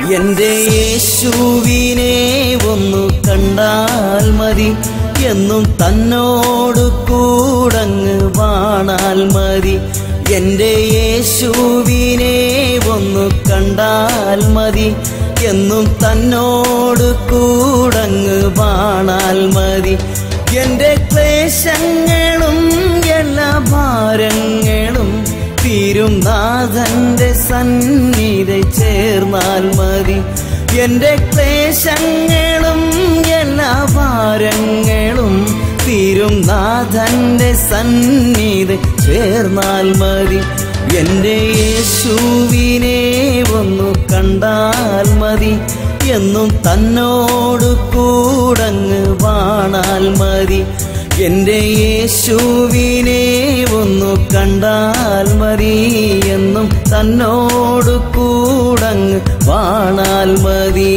എന്റെ യേശുവിനെ ഒന്നു കണ്ടാൽ മതി എന്നും തന്നോട് കൂടങ്ങ് വാണാൽ മതി എന്റെ യേശുവിനെ ഒന്നു കണ്ടാൽ മതി എന്നും തന്നോട് കൂടങ്ങ് വാണാൽ മതി എന്റെ ക്ലേശങ്ങളും എല്ലാ ഭാരങ്ങളും തീരും നാഥന്റെ സന്നിധി ചേർന്നാൽ മതി എന്റെ ക്ലേശങ്ങളും എല്ലാ ഭാരങ്ങളും തീരും നാഥന്റെ സന്നിധി ചേർന്നാൽ മതി എന്റെ യേശുവിനെ ഒന്നു കണ്ടാൽ മതി എന്നും തന്നോട് കൂടങ്ങ് വാണാൽ മതി എന്റെ യേശുവിനെ ഒന്നു കണ്ടാൽ മതി എന്നും തന്നോട് കൂടങ്ങ് വാണാൽ മതി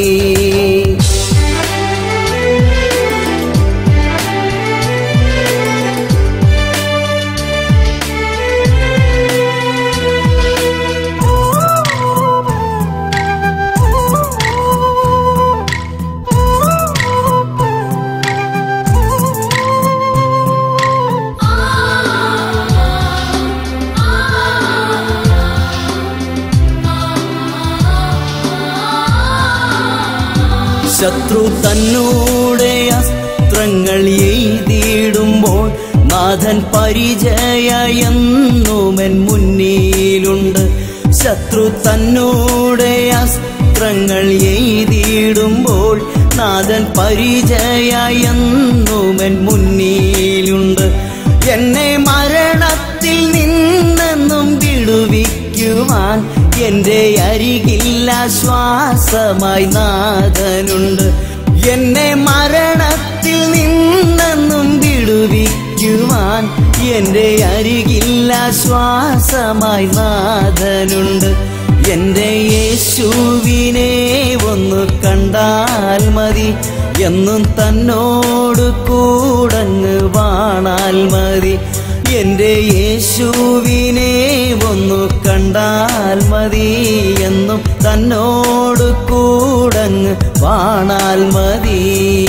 ശത്രു തന്നൂടെ അസ്ത്രങ്ങൾ എഴുതിയിടുമ്പോൾ നാഥൻ പരിചയമെന്നുമൻ മുന്നിലുണ്ട് ശത്രു തന്നൂടെ അസ്ത്രങ്ങൾ എഴുതിയിടുമ്പോൾ നാഥൻ പരിചയമെന്നുമൻ മുന്നിലുണ്ട് എന്നെ മരണത്തിൽ നിന്നെന്നും വിടുവിക്കുവാൻ എന്റെ അരികില്ല ശ്വാസമായി നാഥനുണ്ട് എന്നെ മരണത്തിൽ നിന്നെന്നും വിടുവിക്കുവാൻ എന്റെ അരികില്ല ശ്വാസമായി നാഥനുണ്ട് എന്റെ യേശുവിനെ ഒന്ന് കണ്ടാൽ മതി എന്നും തന്നോട് കൂടങ്ങ് വാണാൽ മതി എന്റെ യേശുവിനെ ഒന്നു കണ്ടാൽ മതി എന്നും തന്നോട് കൂടങ്ങ് വാണാൽ മതി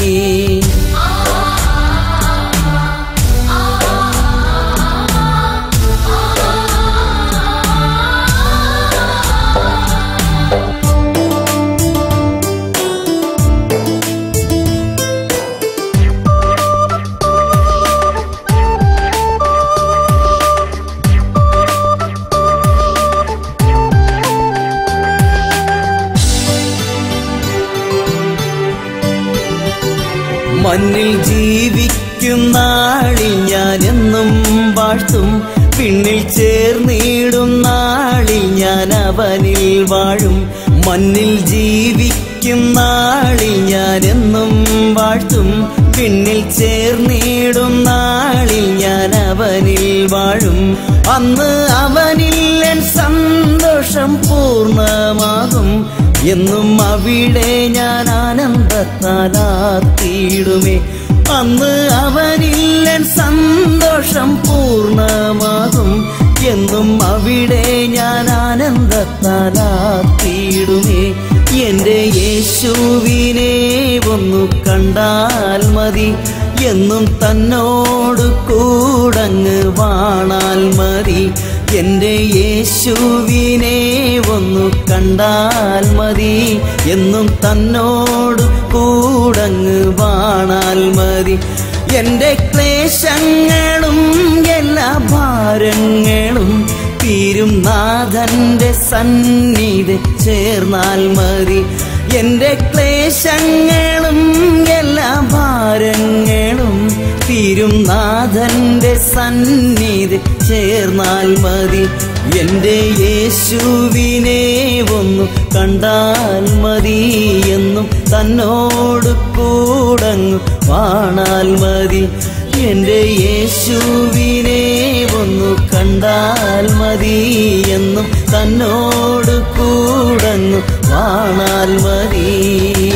മണ്ണിൽ ജീവിക്കുന്ന നാളിൽ ഞാൻ എന്നും വാഴ്ത്തും പിന്നിൽ ചേർന്നിടും നാളിൽ ഞാൻ അവനിൽ വാഴും മണ്ണിൽ ജീവിക്കും നാളിൽ ഞാൻ എന്നും വാഴ്ത്തും പിന്നിൽ ചേർന്നിടും നാളിൽ ഞാൻ അവനിൽ വാഴും അന്ന് അവനിൽ എൻ സന്തോഷം പൂർണ്ണമാകും എന്നും അവിടെ ഞാൻ ആനന്ദത്താലാത്തിയിടുമേ അന്ന് അവനില്ലൻ സന്തോഷം പൂർണ്ണമാകും എന്നും അവിടെ ഞാൻ ആനന്ദത്താലാത്തിയിടുമേ എന്റെ യേശുവിനെ ഒന്നു കണ്ടാൽ മതി എന്നും തന്നോട് കൂടങ്ങ് വാണാൽ മതി എന്റെ യേശുവിനെ ഒന്നു കണ്ടാൽ മതി എന്നും തന്നോട് കൂടങ്ങ് വാണാൽ മതി എന്റെ ക്ലേശങ്ങളും എല്ലാ ഭാരങ്ങളും തീരും നാഥന്റെ സന്നിധി ചേർന്നാൽ മതി എന്റെ ക്ലേശങ്ങളും എല്ലാ ഭാരങ്ങളും തീരും നാഥന്റെ സന്നിധി ചേർന്നാൽ മതി എന്റെ യേശുവിനെ ഒന്നു കണ്ടാൽ മതി എന്നും തന്നോട് കൂടങ്ങു വാണാൽ മതി എന്റെ യേശുവിനെ ഒന്നു കണ്ടാൽ മതി എന്നും തന്നോട് കൂടങ്ങു വാണാൽ മതി